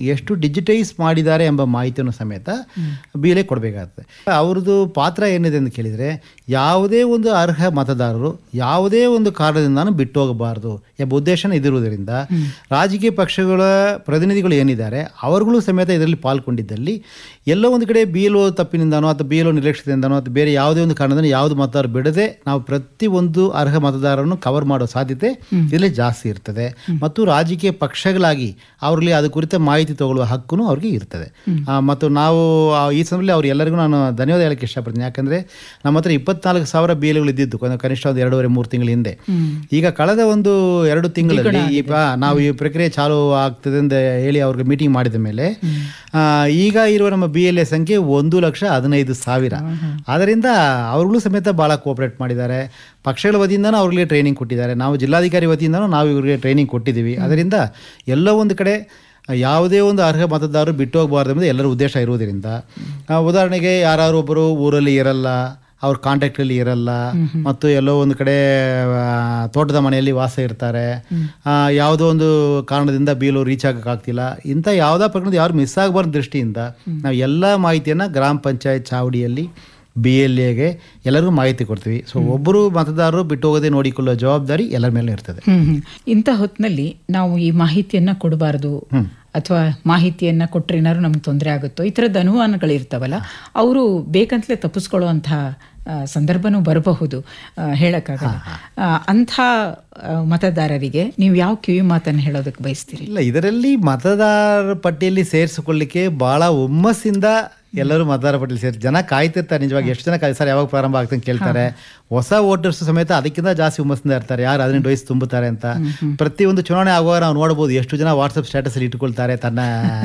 ಎಷ್ಟು ಡಿಜಿಟೈಸ್ ಮಾಡಿದ್ದಾರೆ ಎಂಬ ಮಾಹಿತಿಯನ್ನು ಸಮೇತ ಬಿ ಎಲ್ ಎ ಕೊಡಬೇಕಾಗುತ್ತೆ ಅವ್ರದ್ದು ಪಾತ್ರ ಏನಿದೆ ಅಂತ ಕೇಳಿದರೆ ಯಾವುದೇ ಒಂದು ಅರ್ಹ ಮತದಾರರು ಯಾವುದೇ ಒಂದು ಕಾರಣದಿಂದಾನು ಬಿಟ್ಟು ಹೋಗಬಾರ್ದು ಎಂಬ ಉದ್ದೇಶನ ಇದಿರುವುದರಿಂದ ರಾಜಕೀಯ ಪಕ್ಷಗಳ ಪ್ರತಿನಿಧಿಗಳು ಏನಿದ್ದಾರೆ ಅವರುಗಳು ಸಮೇತ ಇದರಲ್ಲಿ ಪಾಲ್ಗೊಂಡಿದ್ದಲ್ಲಿ ಎಲ್ಲೋ ಒಂದು ಕಡೆ ಬಿ ಎಲ್ ಒ ತಪ್ಪಿನಿಂದನೋ ಅಥವಾ ಬಿ ಎಲ್ ಒ ನಿರ್ಲಕ್ಷ್ಯದಿಂದನೋ ಅಥವಾ ಬೇರೆ ಯಾವುದೇ ಒಂದು ಕಾರಣದಿಂದ ಯಾವುದು ಮತದಾರ ಬಿಡದೆ ನಾವು ಪ್ರತಿ ಒಂದು ಅರ್ಹ ಮತದಾರರನ್ನು ಕವರ್ ಮಾಡೋ ಸಾಧ್ಯತೆ ಇದರಲ್ಲಿ ಜಾಸ್ತಿ ಇರ್ತದೆ ಮತ್ತು ರಾಜಕೀಯ ಪಕ್ಷಗಳಾಗಿ ಅವರಲ್ಲಿ ಅದು ಕುರಿತ ಮಾಹಿತಿ ತಗೊಳ್ಳುವ ಹಕ್ಕೂ ಅವ್ರಿಗೆ ಇರ್ತದೆ ಆ, ಮತ್ತು ನಾವು ಆ, ಈ ಸಮಯದಲ್ಲಿ ಅವ್ರು ಎಲ್ಲರಿಗೂ ನಾನು ಧನ್ಯವಾದ ಹೇಳಕ್ಕೆ ಇಷ್ಟಪಡ್ತೀನಿ ಯಾಕಂದರೆ ನಮ್ಮ ಹತ್ರ ಇಪ್ಪತ್ನಾಲ್ಕು ಸಾವಿರ ಬಿ ಎಲ್ಗಳು ಇದ್ದಿದ್ದು ಕೊನೆ- ಕನಿಷ್ಠ ಒಂದು ಎರಡೂವರೆ ಮೂರು ತಿಂಗಳ ಹಿಂದೆ ಈಗ ಕಳೆದ ಒಂದು ಎರಡು ತಿಂಗಳಲ್ಲಿ ಈ ಪ- ನಾವು ಈ ಪ್ರಕ್ರಿಯೆ ಚಾಲು ಆಗ್ತದೆ ಅಂತ ಹೇಳಿ ಅವ್ರಿಗೆ ಮೀಟಿಂಗ್ ಮಾಡಿದ ಮೇಲೆ ಆ, ಈಗ ಇರುವ ನಮ್ಮ ಬಿ ಎಲ್ ಎ ಸಂಖ್ಯೆ ಒಂದು ಲಕ್ಷ ಹದಿನೈದು ಸಾವಿರ ಆದ್ದರಿಂದ ಅವ್ರುಗಳು ಸಮೇತ ಭಾಳ ಕೋಆಪರೇಟ್ ಮಾಡಿದ್ದಾರೆ ಪಕ್ಷಗಳ ವತಿಯಿಂದನೂ ಅವ್ರಿಗೆ ಟ್ರೈನಿಂಗ್ ಕೊಟ್ಟಿದ್ದಾರೆ ನಾವು ಜಿಲ್ಲಾಧಿಕಾರಿ ವತಿಯಿಂದನೂ ನಾವು ಇವರಿಗೆ ಟ್ರೈನಿಂಗ್ ಕೊಟ್ಟಿದ್ದೀವಿ ಅದರಿಂದ ಎಲ್ಲೋ ಒಂದು ಕಡೆ ಯಾವುದೇ ಒಂದು ಅರ್ಹ ಮತದಾರರು ಬಿಟ್ಟು ಹೋಗಬಾರ್ದು ಎಂಬುದು ಎಲ್ಲರ ಉದ್ದೇಶ ಇರುವುದರಿಂದ ಆ, ಉದಾಹರಣೆಗೆ ಯಾರು ಒಬ್ಬರು ಊರಲ್ಲಿ ಇರಲ್ಲ ಅವ್ರ ಕಾಂಟ್ಯಾಕ್ಟಲ್ಲಿ ಇರಲ್ಲ ಮತ್ತು ಎಲ್ಲೋ ಒಂದು ಕಡೆ ಆ, ತೋಟದ ಮನೆಯಲ್ಲಿ ವಾಸ ಇರ್ತಾರೆ ಆ, ಯಾವುದೋ ಒಂದು ಕಾರಣದಿಂದ ಬೀಲು ರೀಚ್ ಆಗಕ್ಕಾಗ್ತಿಲ್ಲ ಇಂಥ ಯಾವುದೋ ಪ್ರಕರಣದ ಯಾರು ಮಿಸ್ ಆಗಬಾರ್ದು ದೃಷ್ಟಿಯಿಂದ ನಾವು ಎಲ್ಲ ಮಾಹಿತಿಯನ್ನು ಗ್ರಾಮ ಪಂಚಾಯತ್ ಚಾವಡಿಯಲ್ಲಿ ಬಿ ಎಲ್ ಎಗೆ ಎಲ್ಲರಿಗೂ ಮಾಹಿತಿ ಕೊಡ್ತೀವಿ ಸೊ ಒಬ್ಬರು ಮತದಾರರು ಬಿಟ್ಟು ಹೋಗದೆ ನೋಡಿಕೊಳ್ಳುವ ಜವಾಬ್ದಾರಿ ಎಲ್ಲರ ಮೇಲೆ ಇರ್ತದೆ ಹ್ಮ್ ಹ್ಮ್. ಇಂಥ ಹೊತ್ತಿನಲ್ಲಿ ನಾವು ಈ ಮಾಹಿತಿಯನ್ನ ಕೊಡಬಾರದು ಅಥವಾ ಮಾಹಿತಿಯನ್ನ ಕೊಟ್ರೆ ಏನಾದ್ರು ನಮ್ಗೆ ತೊಂದರೆ ಆಗುತ್ತೋ ಈ ಥರದ ಅನುಮಾನಗಳಿರ್ತಾವಲ್ಲ ಅವರು ಬೇಕಂತಲೇ ತಪ್ಪಿಸ್ಕೊಳ್ಳುವಂತಹ ಆ, ಸಂದರ್ಭನೂ ಬರಬಹುದು ಆ, ಹೇಳಕ್ಕಾಗಲ್ಲ ಆ, ಅಂಥ ಆ, ಮತದಾರರಿಗೆ ನೀವು ಯಾವ ಕಿವಿ ಮಾತನ್ನು ಹೇಳೋದಕ್ಕೆ ಬಯಸ್ತೀರಿ ಇಲ್ಲ ಇದರಲ್ಲಿ ಮತದಾರ ಪಟ್ಟಿಯಲ್ಲಿ ಸೇರಿಸಿಕೊಳ್ಳಿಕ್ಕೆ ಬಹಳ ಹುಮ್ಮಸ್ಸಿಂದ ಎಲ್ಲರೂ ಮತದಾರ ಪಟ್ಟಿಯಲ್ಲಿ ಸೇರಿ ಜನ ಕಾಯ್ತಿರ್ತಾರೆ ನಿಜವಾಗಿ ಎಷ್ಟು ಜನ ಕಾಯ್ ಸರ್ ಯಾವಾಗ ಪ್ರಾರಂಭ ಆಗ್ತಂತ ಕೇಳ್ತಾರೆ ಹೊಸ ವೋಟರ್ಸ್ ಸಮೇತ ಅದಕ್ಕಿಂದ ಜಾಸ್ತಿ ಹುಮ್ಮಸ್ಸಿಂದ ಇರ್ತಾರೆ ಯಾರು ಹದಿನೆಂಟು ವಯಸ್ಸು ತುಂಬುತ್ತಾರೆ ಅಂತ ಪ್ರತಿಯೊಂದು ಚುನಾವಣೆ ಆಗುವಾಗ ನಾವು ನೋಡ್ಬೋದು ಎಷ್ಟು ಜನ ವಾಟ್ಸಪ್ ಸ್ಟೇಟಸ್ ಅಲ್ಲಿ ಇಟ್ಕೊಳ್ತಾರೆ ತನ್ನ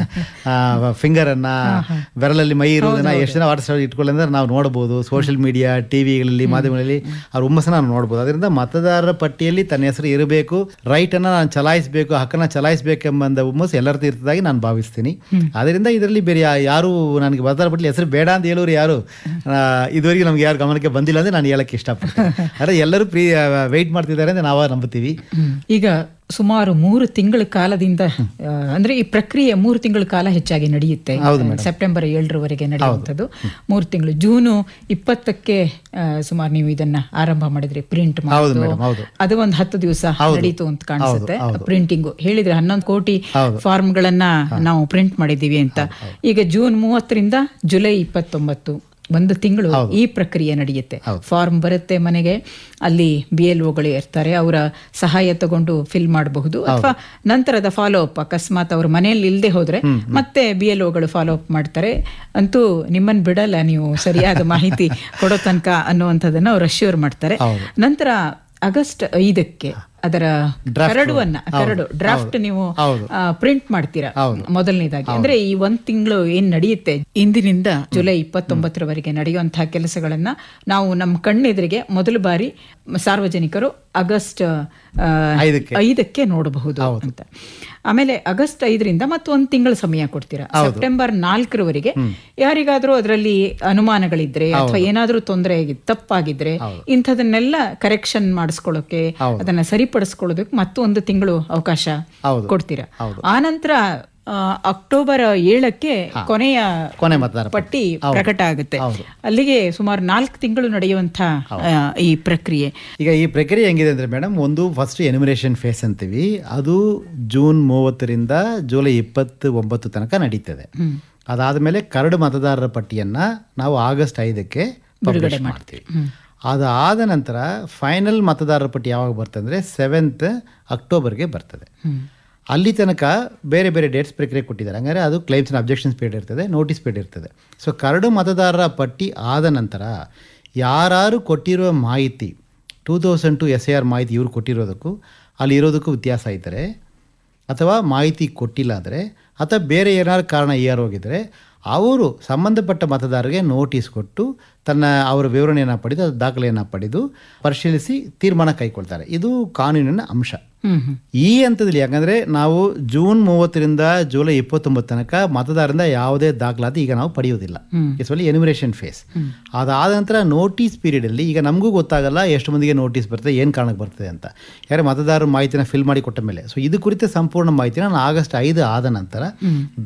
ಫಿಂಗರ್ ಅನ್ನ ಬೆರಳಲ್ಲಿ ಮೈ ಇರೋದನ್ನ ಎಷ್ಟು ಜನ ವಾಟ್ಸಪ್ ಇಟ್ಕೊಳ್ಳಿ ಅಂದ್ರೆ ನಾವು ನೋಡ್ಬೋದು ಸೋಷಿಯಲ್ ಮೀಡಿಯಾ ಟಿವಿಗಳಲ್ಲಿ ಮಾಧ್ಯಮಗಳಲ್ಲಿ ಅವ್ರ ಹುಮ್ಮಸ್ಸನ್ನ ನಾವು ನೋಡ್ಬೋದು ಅದರಿಂದ ಮತದಾರರ ಪಟ್ಟಿಯಲ್ಲಿ ತನ್ನ ಹೆಸರು ಇರಬೇಕು ರೈಟ್ ಅನ್ನ ನಾನು ಚಲಾಯಿಸಬೇಕು ಹಕ್ಕನ್ನ ಚಲಾಯಿಸಬೇಕೆಂಬ ಹುಮ್ಮಸ್ಸು ಎಲ್ಲರದ್ದು ಇರ್ತದಾಗಿ ನಾನು ಭಾವಿಸ್ತೀನಿ ಅದರಿಂದ ಇದರಲ್ಲಿ ಬೇರೆ ಯಾ- ಯಾರು ನನಗೆ ಮತದಾರ ಪಟ್ಟಿಯಲ್ಲಿ ಹೆಸರು ಬೇಡ ಅಂತ ಹೇಳೋರು ಯಾರು ಆ, ಇದುವರೆಗೆ ನಮ್ಗೆ ಯಾರು ಗಮನಕ್ಕೆ ಬಂದಿಲ್ಲ ಅಂದ್ರೆ ನಾನು ಹೇಳಕ್ಕೆ ಇಷ್ಟಪಡ್ತೀನಿ ಆದರೆ ಎಲ್ಲರೂ ಪ್ರೀ ವೆಯ್ಟ್ ಮಾಡ್ತಿದ್ದಾರೆ ಅಂತ ನಾವು ನಂಬುತ್ತೀವಿ ಈಗ ಸುಮಾರು ಮೂರು ತಿಂಗಳ ಕಾಲದಿಂದ ಆ, ಅಂದ್ರೆ ಈ ಪ್ರಕ್ರಿಯೆ ಮೂರು ತಿಂಗಳ ಕಾಲ ಹೆಚ್ಚಾಗಿ ನಡೆಯುತ್ತೆ ಸೆಪ್ಟೆಂಬರ್ ಏಳರವರೆಗೆ ನಡೆಯುವಂಥದ್ದು ಮೂರು ತಿಂಗಳು ಜೂನು ಇಪ್ಪತ್ತಕ್ಕೆ ಆ, ಸುಮಾರು ನೀವು ಇದನ್ನ ಆರಂಭ ಮಾಡಿದ್ರಿ ಪ್ರಿಂಟ್ ಮಾಡೋದು ಮೇಡಮ್, ಹೌದು. ಅದು ಒಂದು ಹತ್ತು ದಿವಸ ನಡೀತು ಅಂತ ಕಾಣಿಸುತ್ತೆ ಪ್ರಿಂಟಿಂಗ್ ಹೇಳಿದ್ರೆ ಹನ್ನೊಂದು ಕೋಟಿ ಫಾರ್ಮ್ಗಳನ್ನ ನಾವು ಪ್ರಿಂಟ್ ಮಾಡಿದ್ದೀವಿ ಅಂತ ಈಗ ಜೂನ್ ಮೂವತ್ತರಿಂದ ಜುಲೈ ಇಪ್ಪತ್ತೊಂಬತ್ತು ಒಂದು ತಿಂಗಳು ಈ ಪ್ರಕ್ರಿಯೆ ನಡೆಯುತ್ತೆ ಫಾರ್ಮ್ ಬರುತ್ತೆ ಮನೆಗೆ ಅಲ್ಲಿ ಬಿ ಎಲ್ ಒಗಳು ಇರ್ತಾರೆ ಅವರ ಸಹಾಯ ತಗೊಂಡು ಫಿಲ್ ಮಾಡಬಹುದು ಅಥವಾ ನಂತರದ ಫಾಲೋ ಅಪ್ ಅಕಸ್ಮಾತ್ ಅವ್ರ ಮನೆಯಲ್ಲಿ ಇಲ್ಲದೆ ಹೋದ್ರೆ ಮತ್ತೆ ಬಿ ಎಲ್ ಒಗಳು ಫಾಲೋ ಅಪ್ ಮಾಡ್ತಾರೆ ಅಂತೂ ನಿಮ್ಮನ್ನ ಬಿಡಲ್ಲ ನೀವು ಸರಿಯಾದ ಮಾಹಿತಿ ಕೊಡೋ ತನಕ ಅನ್ನುವಂಥದ್ದನ್ನ ಅವ್ರು ಅಶ್ಯೂರ್ ಮಾಡ್ತಾರೆ ನಂತರ ಆಗಸ್ಟ್ ಐದಕ್ಕೆ ಅದರ ಕರಡುವನ್ನ ಕರಡು ಡ್ರಾಫ್ಟ್ ನೀವು ಪ್ರಿಂಟ್ ಮಾಡ್ತೀರಾ ಮೊದಲನೇದಾಗಿ ಅಂದ್ರೆ ಈ ಒಂದ್ ತಿಂಗಳು ಏನ್ ನಡೆಯುತ್ತೆ ಇಂದಿನಿಂದ ಜುಲೈ ಇಪ್ಪತ್ತೊಂಬತ್ತರವರೆಗೆ ನಡೆಯುವಂತಹ ಕೆಲಸಗಳನ್ನ ನಾವು ನಮ್ಮ ಕಣ್ಣೆದುರಿಗೆ ಮೊದಲ ಬಾರಿ ಸಾರ್ವಜನಿಕರು ಆಗಸ್ಟ್ ಆ, ಐದಕ್ಕೆ. ಐದಕ್ಕೆ ನೋಡಬಹುದು ಅಂತ ಆಮೇಲೆ ಆಗಸ್ಟ್ ಐದರಿಂದ ಮತ್ತೊಂದು ತಿಂಗಳ ಸಮಯ ಕೊಡ್ತೀರಾ ಸೆಪ್ಟೆಂಬರ್ ನಾಲ್ಕರವರೆಗೆ ಯಾರಿಗಾದ್ರೂ ಅದರಲ್ಲಿ ಅನುಮಾನಗಳಿದ್ರೆ ಅಥವಾ ಏನಾದ್ರೂ ತೊಂದರೆ ಆಗಿ- ತಪ್ಪಾಗಿದ್ರೆ ಇಂಥದನ್ನೆಲ್ಲ ಕರೆಕ್ಷನ್ ಮಾಡಿಸ್ಕೊಳ್ಳೋಕೆ ಅದನ್ನ ಸರಿಪಡಿಸ್ಕೊಳ್ಳೋದಕ್ಕೆ ಮತ್ತೊಂದು ತಿಂಗಳು ಅವಕಾಶ ಹೌದು. ಕೊಡ್ತೀರಾ ಆನಂತರ ಆ, ಅಕ್ಟೋಬರ್ ಏಳಕ್ಕೆ ಕೊನೆಯ ಕೊನೆ ಮತದಾರ ಪಟ್ಟಿ ಪ್ರಕಟ ಆಗುತ್ತೆ ಅಲ್ಲಿಗೆ ಸುಮಾರು ನಾಲ್ಕು ತಿಂಗಳು ನಡೆಯುವಂತ ಆ, ಈ ಪ್ರಕ್ರಿಯೆ ಈಗ ಈ ಪ್ರಕ್ರಿಯೆ ಹೆಂಗಿದೆ ಅಂದರೆ ಮೇಡಮ್ ಒಂದು ಫಸ್ಟ್ ಎನಿಮಿನೇಷನ್ ಫೇಸ್ ಅಂತೀವಿ ಅದು ಜೂನ್ ಮೂವತ್ತರಿಂದ ಜುಲೈ ಇಪ್ಪತ್ತು ಒಂಬತ್ತು ತನಕ ನಡೀತದೆ ಅದಾದಮೇಲೆ ಕರಡು ಮತದಾರರ ಪಟ್ಟಿಯನ್ನು ನಾವು ಆಗಸ್ಟ್ ಐದಕ್ಕೆ ಪಬ್ಲಿಷ್ ಮಾಡ್ತೀವಿ ಅದಾದ ನಂತರ ಫೈನಲ್ ಮತದಾರರ ಪಟ್ಟಿ ಯಾವಾಗ ಬರ್ತದೆ ಅಂದರೆ ಸೆವೆಂತ್ ಅಕ್ಟೋಬರ್ಗೆ ಬರ್ತದೆ ಅಲ್ಲಿ ತನಕ ಬೇರೆ ಬೇರೆ ಡೇಟ್ಸ್ ಪ್ರಕ್ರಿಯೆ ಕೊಟ್ಟಿದ್ದಾರೆ ಹಂಗಾರೆ ಅದು ಕ್ಲೈಮ್ಸ್ ಆ್ಯಂಡ್ ಅಬ್ಜೆಕ್ಷನ್ಸ್ ಪೀರಿಯಡ್ ಇರ್ತದೆ ನೋಟಿಸ್ ಪೀರಿಯಡ್ ಇರ್ತದೆ ಸೊ ಕರಡು ಮತದಾರರ ಪಟ್ಟಿ ಆದ ನಂತರ ಯಾರು ಕೊಟ್ಟಿರುವ ಮಾಹಿತಿ two thousand two S A R ಮಾಹಿತಿ ಇವ್ರು ಕೊಟ್ಟಿರೋದಕ್ಕೂ ಅಲ್ಲಿ ಇರೋದಕ್ಕೂ ವ್ಯತ್ಯಾಸ ಇದ್ದರೆ ಅಥವಾ ಮಾಹಿತಿ ಕೊಟ್ಟಿಲ್ಲ ಅಂದರೆ ಅಥವಾ ಬೇರೆ ಏನಾದ್ರು ಕಾರಣ ಏರ್ ಹೋಗಿದ್ರೆ ಅವರು ಸಂಬಂಧಪಟ್ಟ ಮತದಾರರಿಗೆ ನೋಟಿಸ್ ಕೊಟ್ಟು ತನ್ನ ಅವರ ವಿವರಣೆಯನ್ನು ಪಡೆದು ಅದು ದಾಖಲೆಯನ್ನು ಪಡೆದು ಪರಿಶೀಲಿಸಿ ತೀರ್ಮಾನ ಕೈಗೊಳ್ತಾರೆ ಇದು ಕಾನೂನಿನ ಅಂಶ ಹ್ಮ್ ಹ್ಮ್ ಈ ಹಂತದಲ್ಲಿ ಯಾಕಂದರೆ ನಾವು ಜೂನ್ ಮೂವತ್ತರಿಂದ ಜುಲೈ ಇಪ್ಪತ್ತೊಂಬತ್ತು ತನಕ ಮತದಾರರಿಂದ ಯಾವುದೇ ದಾಖಲಾತಿ ಈಗ ನಾವು ಪಡೆಯುವುದಿಲ್ಲ ಇಟ್ಸ್ ಒನ್ಲಿ ಎನಿಮಿನೇಷನ್ ಫೇಸ್ ಅದಾದ ನಂತರ ನೋಟಿಸ್ ಪೀರಿಯಡಲ್ಲಿ ಈಗ ನಮಗೂ ಗೊತ್ತಾಗಲ್ಲ ಎಷ್ಟು ಮಂದಿಗೆ ನೋಟಿಸ್ ಬರ್ತದೆ ಏನು ಕಾರಣಕ್ಕೆ ಬರ್ತದೆ ಅಂತ ಯಾಕಂದರೆ ಮತದಾರರ ಮಾಹಿತಿನ ಫಿಲ್ ಮಾಡಿ ಕೊಟ್ಟ ಮೇಲೆ ಸೊ ಇದು ಕುರಿತ ಸಂಪೂರ್ಣ ಮಾಹಿತಿನ ನಾನು ಆಗಸ್ಟ್ ಐದು ಆದ ನಂತರ